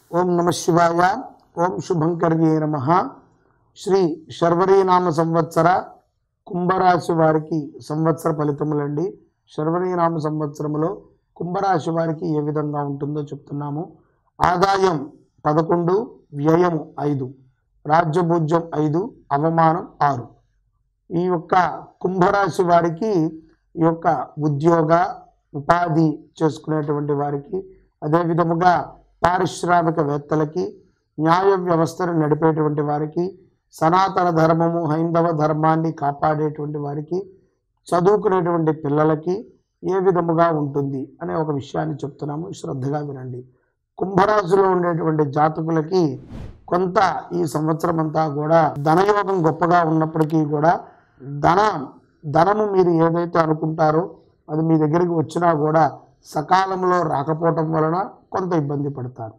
ఓం నమ శివాయ ఓం శుభంకర్యే నమ శ్రీ శర్వరీనామ సంవత్సర కుంభరాశి వారికి సంవత్సర ఫలితములండి శర్వరీనామ సంవత్సరములో కుంభరాశి వారికి ఏ విధంగా ఉంటుందో చెప్తున్నాము ఆదాయం పదకొండు వ్యయము ఐదు రాజ్యభూజ్యం ఐదు అవమానం ఆరు ఈ యొక్క కుంభరాశి వారికి ఈ యొక్క ఉద్యోగ ఉపాధి చేసుకునేటువంటి వారికి అదే విధముగా పారిశ్రామికవేత్తలకి న్యాయ వ్యవస్థను నడిపేటువంటి వారికి సనాతన ధర్మము హైందవ ధర్మాన్ని కాపాడేటువంటి వారికి చదువుకునేటువంటి పిల్లలకి ఏ విధముగా ఉంటుంది అనే ఒక విషయాన్ని చెప్తున్నాము శ్రద్ధగా వినండి కుంభరాశిలో ఉండేటువంటి జాతకులకి కొంత ఈ సంవత్సరం అంతా కూడా ధనయోగం గొప్పగా ఉన్నప్పటికీ కూడా ధన ధనము మీరు ఏదైతే అనుకుంటారో అది మీ దగ్గరికి వచ్చినా కూడా సకాలంలో రాకపోవటం వలన కొంత ఇబ్బంది పడతారు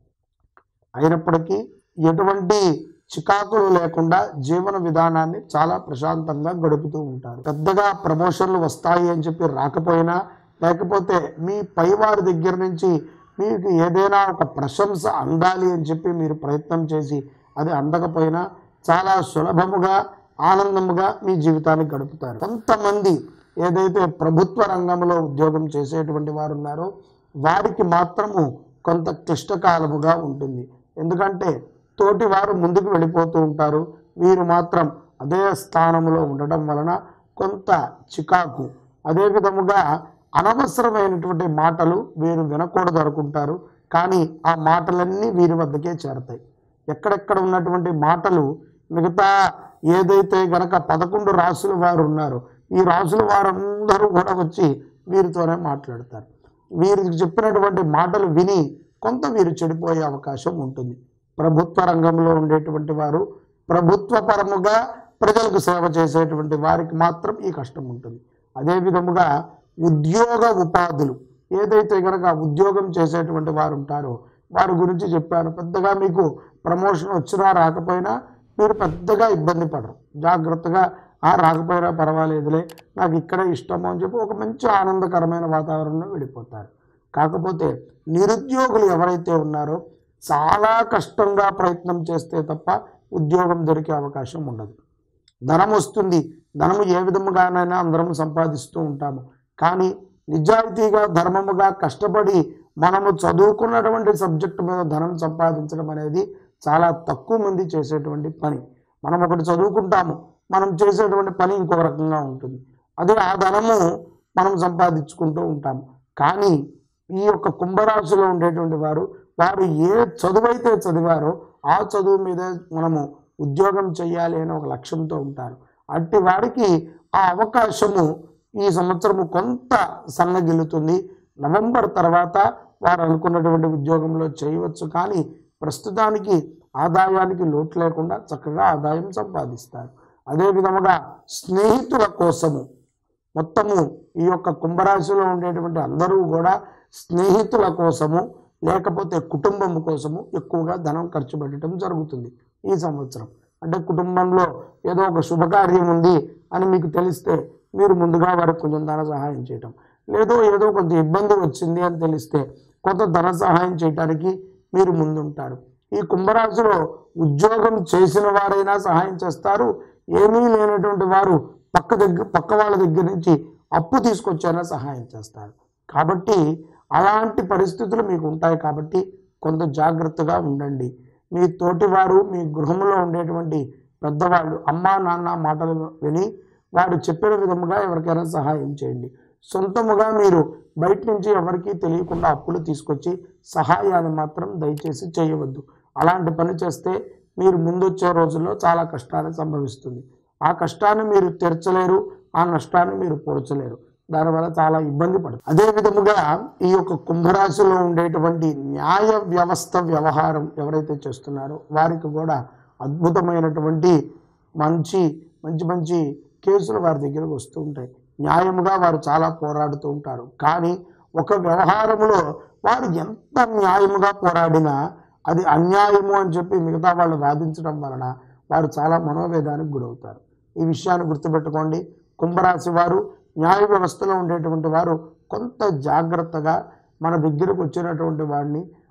అయినప్పటికీ ఎటువంటి చికాకులు లేకుండా జీవన విధానాన్ని చాలా ప్రశాంతంగా గడుపుతూ ఉంటారు పెద్దగా ప్రమోషన్లు వస్తాయి అని చెప్పి రాకపోయినా లేకపోతే మీ పైవారి దగ్గర నుంచి మీకు ఏదైనా ఒక ప్రశంస అందాలి అని చెప్పి మీరు ప్రయత్నం చేసి అది అందకపోయినా చాలా సులభముగా ఆనందముగా మీ జీవితాన్ని గడుపుతారు కొంతమంది ఏదైతే ప్రభుత్వ రంగంలో ఉద్యోగం చేసేటువంటి వారు ఉన్నారో వారికి మాత్రము కొంత క్లిష్టకాలముగా ఉంటుంది ఎందుకంటే తోటి వారు ముందుకు వెళ్ళిపోతూ ఉంటారు వీరు మాత్రం అదే స్థానంలో ఉండడం వలన కొంత చికాకు అదే విధముగా అనవసరమైనటువంటి మాటలు వీరు వినకూడదు అనుకుంటారు కానీ ఆ మాటలన్నీ వీరి వద్దకే చేరతాయి ఎక్కడెక్కడ ఉన్నటువంటి మాటలు మిగతా ఏదైతే గనక పదకొండు రాసుల వారు ఉన్నారో ఈ రాసుల వారందరూ కూడా వచ్చి వీరితోనే మాట్లాడతారు వీరికి చెప్పినటువంటి మాటలు విని కొంత వీరు చెడిపోయే అవకాశం ఉంటుంది ప్రభుత్వ రంగంలో ఉండేటువంటి వారు ప్రభుత్వ పరముగా ప్రజలకు సేవ చేసేటువంటి వారికి మాత్రం ఈ కష్టం ఉంటుంది అదే విధముగా ఉద్యోగ ఉపాధులు ఏదైతే కనుక ఉద్యోగం చేసేటువంటి వారు ఉంటారో వారి గురించి చెప్పాను పెద్దగా మీకు ప్రమోషన్ వచ్చినా రాకపోయినా మీరు పెద్దగా ఇబ్బంది పడరు జాగ్రత్తగా ఆ రాకపోయినా పర్వాలేదులే నాకు ఇక్కడే ఇష్టము అని చెప్పి ఒక మంచి ఆనందకరమైన వాతావరణంలో వెళ్ళిపోతారు కాకపోతే నిరుద్యోగులు ఎవరైతే ఉన్నారో చాలా కష్టంగా ప్రయత్నం చేస్తే తప్ప ఉద్యోగం దొరికే అవకాశం ఉండదు ధనం వస్తుంది ధనము ఏ విధముగానైనా అందరం సంపాదిస్తూ ఉంటాము కానీ నిజాయితీగా ధర్మముగా కష్టపడి మనము చదువుకున్నటువంటి సబ్జెక్టు మీద ధనం సంపాదించడం అనేది చాలా తక్కువ మంది చేసేటువంటి పని మనం ఒకటి చదువుకుంటాము మనం చేసేటువంటి పని ఇంకొక రకంగా ఉంటుంది అదే ఆ ధనము మనం సంపాదించుకుంటూ ఉంటాము కానీ ఈ యొక్క కుంభరాశిలో ఉండేటువంటి వారు వారు ఏ చదువైతే చదివారో ఆ చదువు మీద మనము ఉద్యోగం చేయాలి అనే ఒక లక్ష్యంతో ఉంటారు అట్టి వారికి ఆ అవకాశము ఈ సంవత్సరము కొంత సన్నగిల్లుతుంది నవంబర్ తర్వాత వారు అనుకున్నటువంటి ఉద్యోగంలో చేయవచ్చు కానీ ప్రస్తుతానికి ఆదాయానికి లోటు లేకుండా చక్కగా ఆదాయం సంపాదిస్తారు అదే విధముగా స్నేహితుల కోసము మొత్తము ఈ యొక్క కుంభరాశిలో ఉండేటువంటి అందరూ కూడా స్నేహితుల కోసము లేకపోతే కుటుంబం కోసము ఎక్కువగా ధనం ఖర్చు పెట్టడం జరుగుతుంది ఈ సంవత్సరం అంటే కుటుంబంలో ఏదో ఒక శుభకార్యం ఉంది అని మీకు తెలిస్తే మీరు ముందుగా వారికి కొంచెం ధన సహాయం చేయటం లేదో ఏదో కొంత ఇబ్బంది వచ్చింది అని తెలిస్తే కొంత ధన సహాయం చేయటానికి మీరు ముందుంటారు ఈ కుంభరాశిలో ఉద్యోగం చేసిన వారైనా సహాయం చేస్తారు ఏమీ లేనటువంటి వారు పక్క దగ్గర పక్క వాళ్ళ దగ్గర నుంచి అప్పు తీసుకొచ్చైనా సహాయం చేస్తారు కాబట్టి అలాంటి పరిస్థితులు మీకు ఉంటాయి కాబట్టి కొంత జాగ్రత్తగా ఉండండి మీ తోటివారు మీ గృహంలో ఉండేటువంటి పెద్దవాళ్ళు అమ్మా నాన్న మాటలు విని వారు చెప్పిన విధముగా ఎవరికైనా సహాయం చేయండి సొంతముగా మీరు బయట నుంచి ఎవరికీ తెలియకుండా అప్పులు తీసుకొచ్చి సహాయాన్ని మాత్రం దయచేసి చేయవద్దు అలాంటి పని చేస్తే మీరు ముందొచ్చే రోజుల్లో చాలా కష్టాన్ని సంభవిస్తుంది ఆ కష్టాన్ని మీరు తీర్చలేరు ఆ నష్టాన్ని మీరు పూడ్చలేరు దానివల్ల చాలా ఇబ్బంది పడుతుంది అదే విధముగా ఈ యొక్క కుంభరాశిలో ఉండేటువంటి న్యాయ వ్యవస్థ వ్యవహారం ఎవరైతే చేస్తున్నారో వారికి కూడా అద్భుతమైనటువంటి మంచి మంచి మంచి కేసులు వారి దగ్గరకు వస్తూ ఉంటాయి న్యాయముగా వారు చాలా పోరాడుతూ ఉంటారు కానీ ఒక వ్యవహారంలో వారు ఎంత న్యాయముగా పోరాడినా అది అన్యాయము అని చెప్పి మిగతా వాళ్ళు వాదించడం వలన వారు చాలా మనోవేదానికి గురవుతారు ఈ విషయాన్ని గుర్తుపెట్టుకోండి కుంభరాశి వారు న్యాయ వ్యవస్థలో ఉండేటువంటి వారు కొంత జాగ్రత్తగా మన దగ్గరకు వచ్చినటువంటి వాడిని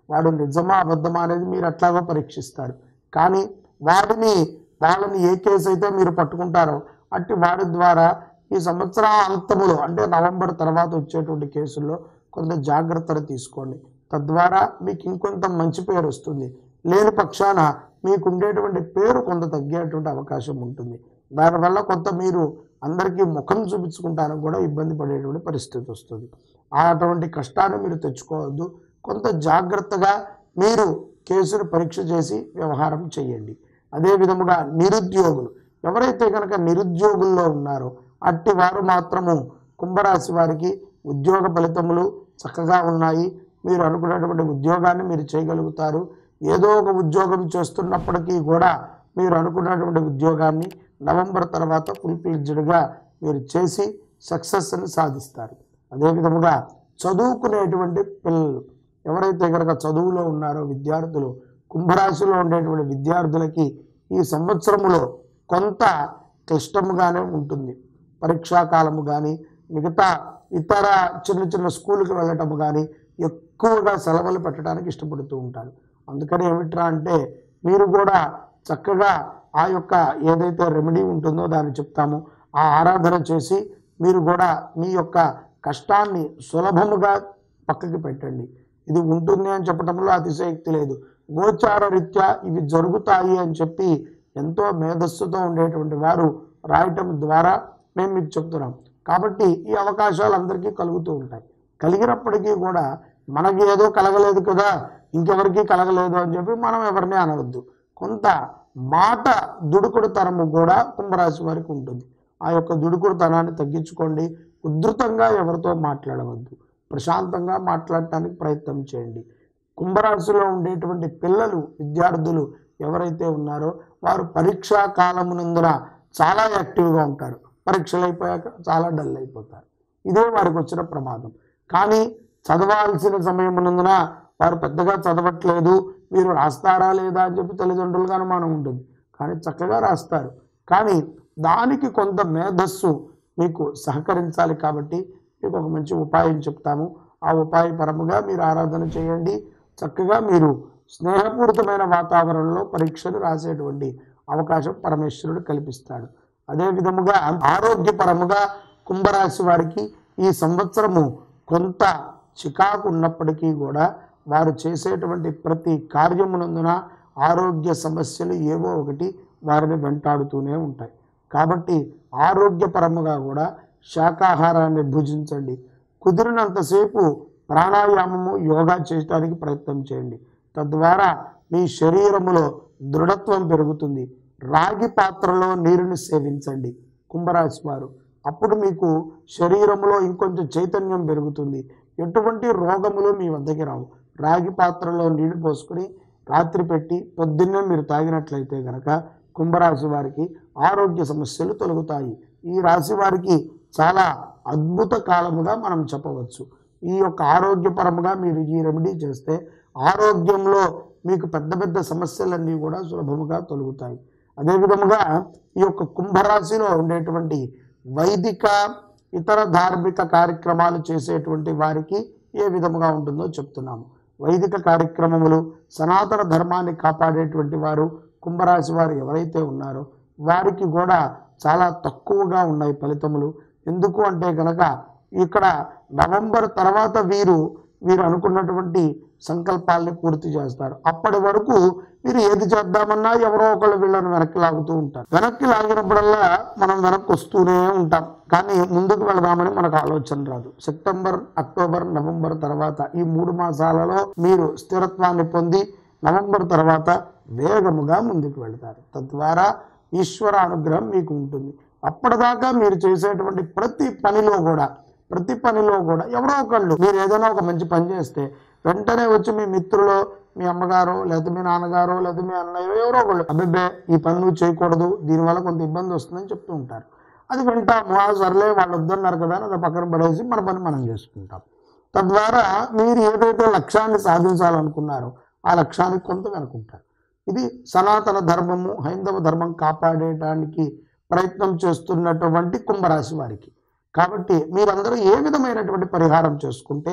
వాడు నిజమా అబద్ధమా అనేది మీరు అట్లాగో పరీక్షిస్తారు కానీ వాడిని వాళ్ళని ఏ కేసు అయితే మీరు పట్టుకుంటారో అట్టి వాడి ద్వారా ఈ సంవత్సర అంతములో అంటే నవంబర్ తర్వాత వచ్చేటువంటి కేసుల్లో కొంత జాగ్రత్తలు తీసుకోండి తద్వారా మీకు ఇంకొంత మంచి పేరు వస్తుంది లేని పక్షాన మీకు ఉండేటువంటి పేరు కొంత తగ్గేటువంటి అవకాశం ఉంటుంది దానివల్ల కొంత మీరు అందరికీ ముఖం చూపించుకుంటానికి కూడా ఇబ్బంది పడేటువంటి పరిస్థితి వస్తుంది ఆ అటువంటి కష్టాన్ని మీరు తెచ్చుకోవద్దు కొంత జాగ్రత్తగా మీరు కేసును పరీక్ష చేసి వ్యవహారం చేయండి అదే విధముగా నిరుద్యోగులు ఎవరైతే కనుక నిరుద్యోగుల్లో ఉన్నారో అట్టి వారు మాత్రము కుంభరాశి వారికి ఉద్యోగ ఫలితములు చక్కగా ఉన్నాయి మీరు అనుకున్నటువంటి ఉద్యోగాన్ని మీరు చేయగలుగుతారు ఏదో ఒక ఉద్యోగం చేస్తున్నప్పటికీ కూడా మీరు అనుకున్నటువంటి ఉద్యోగాన్ని నవంబర్ తర్వాత ఫుల్ఫిల్జ్డ్గా మీరు చేసి సక్సెస్ని సాధిస్తారు అదే విధముగా చదువుకునేటువంటి పిల్లలు ఎవరైతే కనుక చదువులో ఉన్నారో విద్యార్థులు కుంభరాశిలో ఉండేటువంటి విద్యార్థులకి ఈ సంవత్సరములో కొంత క్లిష్టముగానే ఉంటుంది పరీక్షా కాలము కానీ మిగతా ఇతర చిన్న చిన్న స్కూల్కి వెళ్ళటము కానీ ఎక్కువగా సెలవులు పెట్టడానికి ఇష్టపడుతూ ఉంటారు అందుకని ఏమిట్రా అంటే మీరు కూడా చక్కగా ఆ యొక్క ఏదైతే రెమెడీ ఉంటుందో దాన్ని చెప్తాము ఆ ఆరాధన చేసి మీరు కూడా మీ యొక్క కష్టాన్ని సులభముగా పక్కకి పెట్టండి ఇది ఉంటుంది అని చెప్పడంలో అతిశయక్తి లేదు గోచార రీత్యా ఇవి జరుగుతాయి అని చెప్పి ఎంతో మేధస్సుతో ఉండేటువంటి వారు రాయటం ద్వారా మేము మీకు చెప్తున్నాం కాబట్టి ఈ అవకాశాలు అందరికీ కలుగుతూ ఉంటాయి కలిగినప్పటికీ కూడా మనకి ఏదో కలగలేదు కదా ఇంకెవరికి కలగలేదు అని చెప్పి మనం ఎవరిని అనవద్దు కొంత మాట దుడుకుడు తరము కూడా కుంభరాశి వారికి ఉంటుంది ఆ యొక్క దుడుకుడుతనాన్ని తగ్గించుకోండి ఉధృతంగా ఎవరితో మాట్లాడవద్దు ప్రశాంతంగా మాట్లాడటానికి ప్రయత్నం చేయండి కుంభరాశిలో ఉండేటువంటి పిల్లలు విద్యార్థులు ఎవరైతే ఉన్నారో వారు పరీక్షా కాలమునందున చాలా యాక్టివ్గా ఉంటారు పరీక్షలు అయిపోయాక చాలా డల్ అయిపోతారు ఇదే వారికి వచ్చిన ప్రమాదం కానీ చదవాల్సిన సమయమునందున వారు పెద్దగా చదవట్లేదు మీరు రాస్తారా లేదా అని చెప్పి తల్లిదండ్రులుగా అనుమానం ఉంటుంది కానీ చక్కగా రాస్తారు కానీ దానికి కొంత మేధస్సు మీకు సహకరించాలి కాబట్టి మీకు ఒక మంచి ఉపాయం చెప్తాము ఆ ఉపాయ పరముగా మీరు ఆరాధన చేయండి చక్కగా మీరు స్నేహపూరితమైన వాతావరణంలో పరీక్షలు రాసేటువంటి అవకాశం పరమేశ్వరుడు కల్పిస్తాడు అదే విధముగా ఆరోగ్యపరముగా కుంభరాశి వారికి ఈ సంవత్సరము కొంత చికాకు ఉన్నప్పటికీ కూడా వారు చేసేటువంటి ప్రతి కార్యమునందున ఆరోగ్య సమస్యలు ఏవో ఒకటి వారిని వెంటాడుతూనే ఉంటాయి కాబట్టి ఆరోగ్యపరముగా కూడా శాకాహారాన్ని భుజించండి కుదిరినంతసేపు ప్రాణాయామము యోగా చేయడానికి ప్రయత్నం చేయండి తద్వారా మీ శరీరములో దృఢత్వం పెరుగుతుంది రాగి పాత్రలో నీరుని సేవించండి కుంభరాశి వారు అప్పుడు మీకు శరీరంలో ఇంకొంచెం చైతన్యం పెరుగుతుంది ఎటువంటి రోగములు మీ వద్దకి రావు రాగి పాత్రలో నీళ్లు పోసుకొని రాత్రి పెట్టి పొద్దున్నే మీరు తాగినట్లయితే గనక కుంభరాశి వారికి ఆరోగ్య సమస్యలు తొలగుతాయి ఈ రాశి వారికి చాలా అద్భుత కాలముగా మనం చెప్పవచ్చు ఈ యొక్క ఆరోగ్యపరముగా మీరు ఈ రెమెడీ చేస్తే ఆరోగ్యంలో మీకు పెద్ద పెద్ద సమస్యలన్నీ కూడా సులభముగా తొలగుతాయి అదే విధముగా ఈ యొక్క కుంభరాశిలో ఉండేటువంటి వైదిక ఇతర ధార్మిక కార్యక్రమాలు చేసేటువంటి వారికి ఏ విధముగా ఉంటుందో చెప్తున్నాము వైదిక కార్యక్రమములు సనాతన ధర్మాన్ని కాపాడేటువంటి వారు కుంభరాశి వారు ఎవరైతే ఉన్నారో వారికి కూడా చాలా తక్కువగా ఉన్నాయి ఫలితములు ఎందుకు అంటే కనుక ఇక్కడ నవంబర్ తర్వాత వీరు వీరు అనుకున్నటువంటి సంకల్పాల్ని పూర్తి చేస్తారు అప్పటి వరకు వీరు ఏది చేద్దామన్నా ఎవరో ఒకళ్ళు వీళ్ళని వెనక్కి లాగుతూ ఉంటారు వెనక్కి లాగినప్పుడల్లా మనం వెనక్కి వస్తూనే ఉంటాం కానీ ముందుకు వెళదామని మనకు ఆలోచన రాదు సెప్టెంబర్ అక్టోబర్ నవంబర్ తర్వాత ఈ మూడు మాసాలలో మీరు స్థిరత్వాన్ని పొంది నవంబర్ తర్వాత వేగముగా ముందుకు వెళతారు తద్వారా ఈశ్వర అనుగ్రహం మీకు ఉంటుంది అప్పటిదాకా మీరు చేసేటువంటి ప్రతి పనిలో కూడా ప్రతి పనిలో కూడా ఎవరో ఒకళ్ళు మీరు ఏదైనా ఒక మంచి పని చేస్తే వెంటనే వచ్చి మీ మిత్రులు మీ అమ్మగారు లేదా మీ నాన్నగారు లేదా మీ అన్నయ్య ఎవరో ఒకళ్ళు అబ్బే ఈ పని నువ్వు చేయకూడదు దీనివల్ల కొంత ఇబ్బంది వస్తుందని చెప్తూ ఉంటారు అది వింటాము ఆ సర్లే వాళ్ళు వద్దన్నారు కదా అని అది పక్కన పడేసి మన పని మనం చేసుకుంటాం తద్వారా మీరు ఏదైతే లక్ష్యాన్ని సాధించాలనుకున్నారో ఆ లక్ష్యానికి కొంత వెనుకుంటారు ఇది సనాతన ధర్మము హైందవ ధర్మం కాపాడేయడానికి ప్రయత్నం చేస్తున్నటువంటి కుంభరాశి వారికి కాబట్టి మీరందరూ ఏ విధమైనటువంటి పరిహారం చేసుకుంటే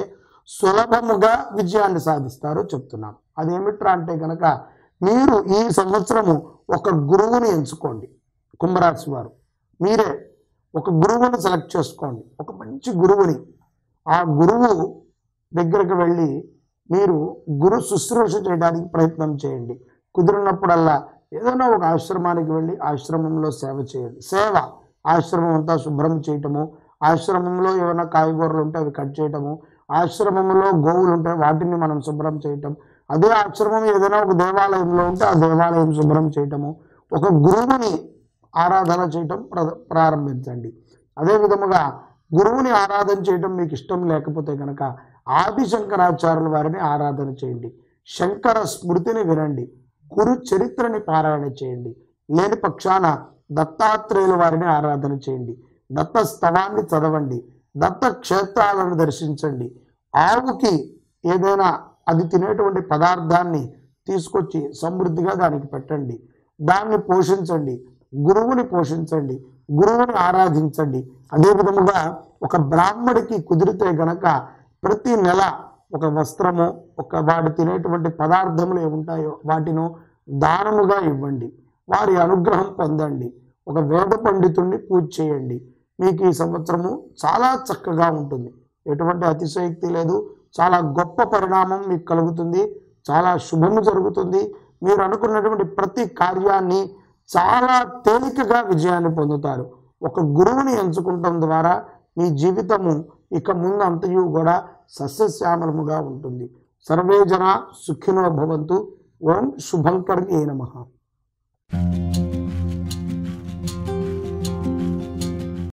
సులభముగా విజయాన్ని సాధిస్తారో చెప్తున్నాం అదేమిట్రా అంటే కనుక మీరు ఈ సంవత్సరము ఒక గురువుని ఎంచుకోండి కుంభరాశి వారు మీరే ఒక గురువుని సెలెక్ట్ చేసుకోండి ఒక మంచి గురువుని ఆ గురువు దగ్గరకు వెళ్ళి మీరు గురు శుశ్రూష చేయడానికి ప్రయత్నం చేయండి కుదిరినప్పుడల్లా ఏదైనా ఒక ఆశ్రమానికి వెళ్ళి ఆశ్రమంలో సేవ చేయండి సేవ ఆశ్రమం అంతా శుభ్రం చేయటము ఆశ్రమంలో ఏమైనా కాయగూరలు ఉంటే అవి కట్ చేయటము ఆశ్రమంలో గోవులు ఉంటే వాటిని మనం శుభ్రం చేయటం అదే ఆశ్రమం ఏదైనా ఒక దేవాలయంలో ఉంటే ఆ దేవాలయం శుభ్రం చేయటము ఒక గురువుని ఆరాధన చేయటం ప్ర- ప్రారంభించండి అదే విధముగా గురువుని ఆరాధన చేయటం మీకు ఇష్టం లేకపోతే కనుక ఆది శంకరాచార్యుల వారిని ఆరాధన చేయండి శంకర స్మృతిని వినండి గురు చరిత్రని పారాయణ చేయండి లేని పక్షాన దత్తాత్రేయుల వారిని ఆరాధన చేయండి దత్త స్తవాన్ని చదవండి దత్త క్షేత్రాలను దర్శించండి ఆవుకి ఏదైనా అది తినేటువంటి పదార్థాన్ని తీసుకొచ్చి సమృద్ధిగా దానికి పెట్టండి దాన్ని పోషించండి గురువుని పోషించండి గురువుని ఆరాధించండి అదే విధముగా ఒక బ్రాహ్మడికి కుదిరితే గనక ప్రతి నెల ఒక వస్త్రము ఒక వాడు తినేటువంటి పదార్థములు ఏముంటాయో వాటిను దానముగా ఇవ్వండి వారి అనుగ్రహం పొందండి ఒక వేద పండితుణ్ణి పూజ చేయండి మీకు ఈ సంవత్సరము చాలా చక్కగా ఉంటుంది ఎటువంటి అతిశయోక్తి లేదు చాలా గొప్ప పరిణామం మీకు కలుగుతుంది చాలా శుభము జరుగుతుంది మీరు అనుకున్నటువంటి ప్రతి కార్యాన్ని చాలా తేలికగా విజయాన్ని పొందుతారు ఒక గురువుని ఎంచుకుంటం ద్వారా మీ జీవితము ఇక ముందు అంతయు కూడా సస్యశ్యామలముగా ఉంటుంది సర్వే జన సుఖినో భవంతు ఓం శుభంకర్యే నమః